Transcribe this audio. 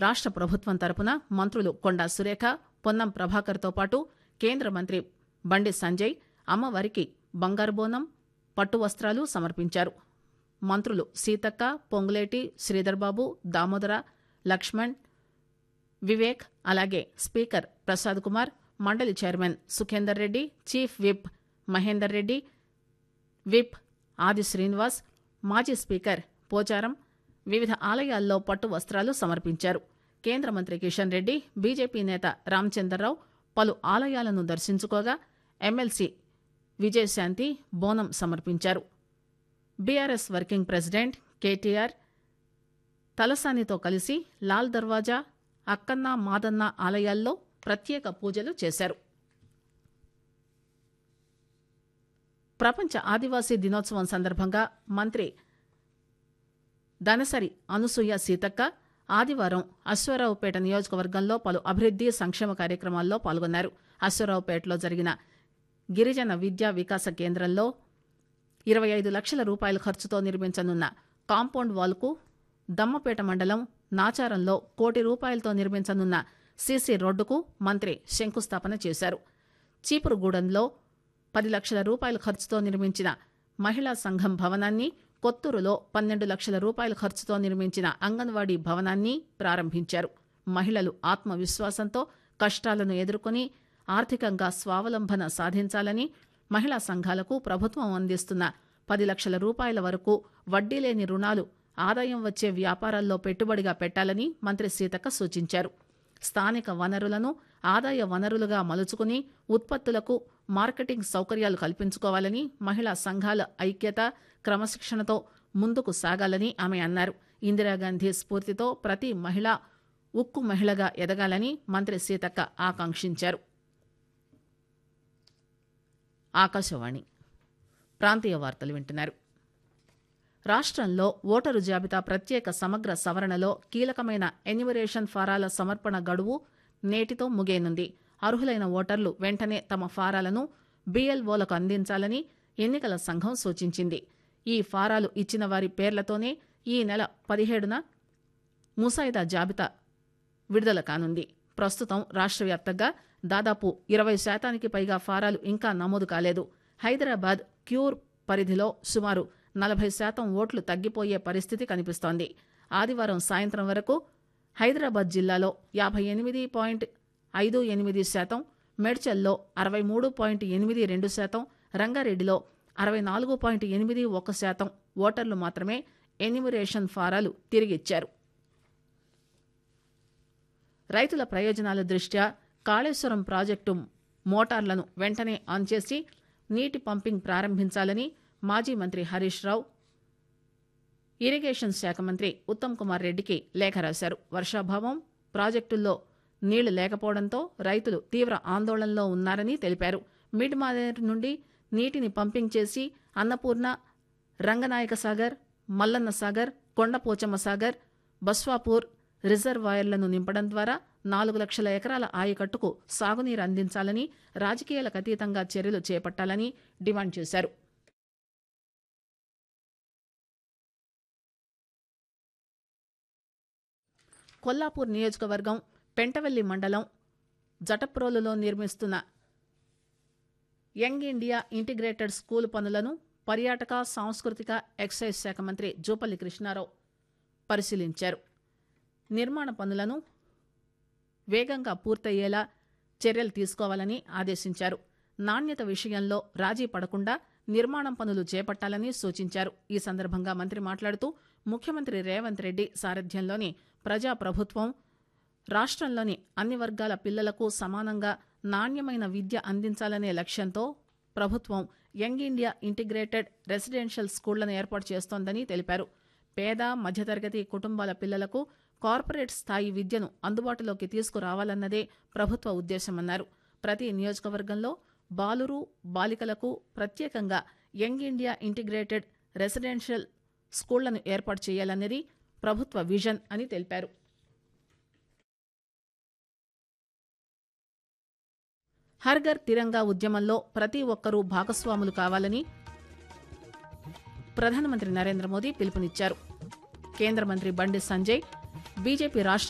రాష్ట ప్రభుత్వం తరపున మంత్రులు కొండా సురేఖ పొన్నం ప్రభాకర్తో పాటు కేంద్ర మంత్రి బండి సంజయ్ అమ్మవారికి బంగారు బోనం పట్టు వస్త్రాలు సమర్పించారు మంత్రులు సీతక్క పొంగులేటి శ్రీధర్బాబు దామోదర లక్ష్మణ్ వివేక్ అలాగే స్పీకర్ ప్రసాద్ కుమార్ మండలి chairman Sukhender Reddy chief whip Mahender Reddy whip Adi Srinivas మాజీ స్పీకర్ పోచారం వివిధ ఆలయాల్లో పట్టు వస్త్రాలు సమర్పించారు కేంద్ర మంత్రి కిషన్ రెడ్డి బీజేపీ నేత రామచంద్రరావు పలు ఆలయాలను దర్శించుకోగా ఎమ్మెల్సీ విజయశాంతి బోనం సమర్పించారు బీఆర్ఎస్ వర్కింగ్ ప్రెసిడెంట్ కేటీఆర్ తలసానితో కలిసి లాల్ దర్వాజా అక్కన్న మాదన్న ఆలయాల్లో ప్రత్యేక పూజలు చేశారు ప్రపంచ ఆదివాసీ దినోత్సవం సందర్భంగా మంత్రి దనసరి అనసూయ సీతక్క ఆదివారం అశ్వారావుపేట నియోజకవర్గంలో పలు అభివృద్ది సంక్షేమ కార్యక్రమాల్లో పాల్గొన్నారు అశ్వారావుపేటలో జరిగిన గిరిజన విద్యా వికాస కేంద్రంలో ఇరవై ఐదు లక్షల రూపాయల ఖర్చుతో నిర్మించనున్న కాంపౌండ్ వాల్కు దమ్మపేట మండలం నాచారంలో కోటి రూపాయలతో నిర్మించనున్న సీసీ రోడ్డుకు మంత్రి శంకుస్థాపన చేశారు చీపురుగూడెంలో పది లక్షల రూపాయల ఖర్చుతో నిర్మించిన మహిళా సంఘం భవనాన్ని కొత్తూరులో పన్నెండు లక్షల రూపాయల ఖర్చుతో నిర్మించిన అంగన్వాడీ భవనాన్ని ప్రారంభించారు మహిళలు ఆత్మవిశ్వాసంతో కష్టాలను ఎదుర్కొని ఆర్థికంగా స్వావలంబన సాధించాలని మహిళా సంఘాలకు ప్రభుత్వం అందిస్తున్న పది లక్షల రూపాయల వరకు వడ్డీ లేని రుణాలు ఆదాయం వచ్చే వ్యాపారాల్లో పెట్టుబడిగా పెట్టాలని మంత్రి సీతక్క సూచించారు స్థానిక వనరులను ఆదాయ వనరులుగా మలుచుకుని ఉత్పత్తులకు మార్కెటింగ్ సౌకర్యాలు కల్పించుకోవాలని మహిళా సంఘాల ఐక్యత క్రమశిక్షణతో ముందుకు సాగాలని ఆమె అన్నారు ఇందిరాగాంధీ స్ఫూర్తితో ప్రతి మహిళ ఉక్కు మహిళగా ఎదగాలని మంత్రి సీతక్క ఆకాంక్షించారు ఆకాశవాణి ప్రాంతీయ వార్తలు వింటున్నారు రాష్ట్రంలో ఓటరు జాబితా ప్రత్యేక సమగ్ర సవరణలో కీలకమైన ఎన్యుమరేషన్ ఫారాల సమర్పణ గడువు నేటితో ముగియనుంది అర్హులైన ఓటర్లు వెంటనే తమ ఫారాలను బీఎల్ఓలకు అందించాలని ఎన్నికల సంఘం సూచించింది ఈ ఫారాలు ఇచ్చిన వారి పేర్లతోనే ఈ నెల పదిహేడున ముసాయిదా జాబితా విడుదల కానుంది ప్రస్తుతం రాష్ట్ర వ్యాప్తంగా దాదాపు ఇరవై శాతానికి పైగా ఫారాలు ఇంకా నమోదు కాలేదు హైదరాబాద్ క్యూర్ పరిధిలో సుమారు నలభై శాతం ఓట్లు తగ్గిపోయే పరిస్థితి కనిపిస్తోంది ఆదివారం సాయంత్రం వరకు హైదరాబాద్ జిల్లాలో యాభై ఎనిమిది పాయింట్ ఐదు ఎనిమిది శాతం మేడ్చల్లో అరవై మూడు పాయింట్ ఎనిమిది రెండు శాతం రంగారెడ్డిలో అరవై నాలుగు పాయింట్ ఎనిమిది ఒక శాతం ఓటర్లు మాత్రమే ఎన్యుమరేషన్ ఫారాలు తిరిగిచ్చారు రైతుల ప్రయోజనాల దృష్ట్యా కాళేశ్వరం ప్రాజెక్టు మోటార్లను వెంటనే ఆన్ చేసి నీటి పంపింగ్ ప్రారంభించాలని మాజీ మంత్రి హరీష్ రావు ఇరిగేషన్ శాఖ మంత్రి ఉత్తమ్ కుమార్ రెడ్డికి లేఖ రాశారు వర్షాభావం ప్రాజెక్టుల్లో నీళ్లు లేకపోవడంతో రైతులు తీవ్ర ఆందోళనలో ఉన్నారని తెలిపారు మిడ్ మానేరు నుండి నీటిని పంపింగ్ చేసి అన్నపూర్ణ రంగనాయక సాగర్ మల్లన్న సాగర్ కొండపోచమ్మ సాగర్ బస్వాపూర్ రిజర్వాయర్లను నింపడం ద్వారా నాలుగు లక్షల ఎకరాల ఆయకట్టుకు సాగునీరు అందించాలని రాజకీయాలకు అతీతంగా చర్యలు చేపట్టాలని డిమాండ్ చేశారు కొల్లాపూర్ నియోజకవర్గం పెంటవెల్లి మండలం జటప్రోలులో నిర్మిస్తున్న యంగ్ ఇండియా ఇంటిగ్రేటెడ్ స్కూల్ పనులను పర్యాటక సాంస్కృతిక ఎక్సైజ్ శాఖ మంత్రి జూపల్లి కృష్ణారావు పరిశీలించారు నిర్మాణ పనులను వేగంగా పూర్తయ్యేలా చర్యలు తీసుకోవాలని ఆదేశించారు నాణ్యత విషయంలో రాజీ పడకుండా నిర్మాణం పనులు చేపట్టాలని సూచించారు ఈ సందర్భంగా మంత్రి మాట్లాడుతూ ముఖ్యమంత్రి రేవంత్ రెడ్డి సారథ్యంలోని ప్రజాప్రభుత్వం రాష్ట్రంలోని అన్ని వర్గాల పిల్లలకు సమానంగా నాణ్యమైన విద్య అందించాలనే లక్ష్యంతో ప్రభుత్వం యంగ్ ఇండియా ఇంటిగ్రేటెడ్ రెసిడెన్షియల్ స్కూళ్లను ఏర్పాటు చేస్తోందని తెలిపారు పేద మధ్యతరగతి కుటుంబాల పిల్లలకు కార్పొరేట్ స్థాయి విద్యను అందుబాటులోకి తీసుకురావాలన్నదే ప్రభుత్వ ఉద్దేశమన్నారు ప్రతి నియోజకవర్గంలో బాలురు బాలికలకు ప్రత్యేకంగా యంగ్ ఇండియా ఇంటిగ్రేటెడ్ రెసిడెన్షియల్ స్కూళ్లను ఏర్పాటు చేయాలన్నది ప్రభుత్వ విజన్ అని తెలిపారు హర్ఘర్ తిరంగా ఉద్యమంలో ప్రతి ఒక్కరూ భాగస్వాములు కావాలని ప్రధానమంత్రి నరేంద్ర మోదీ పిలుపునిచ్చారు కేంద్ర మంత్రి బండి సంజయ్ బీజేపీ రాష్ట్ర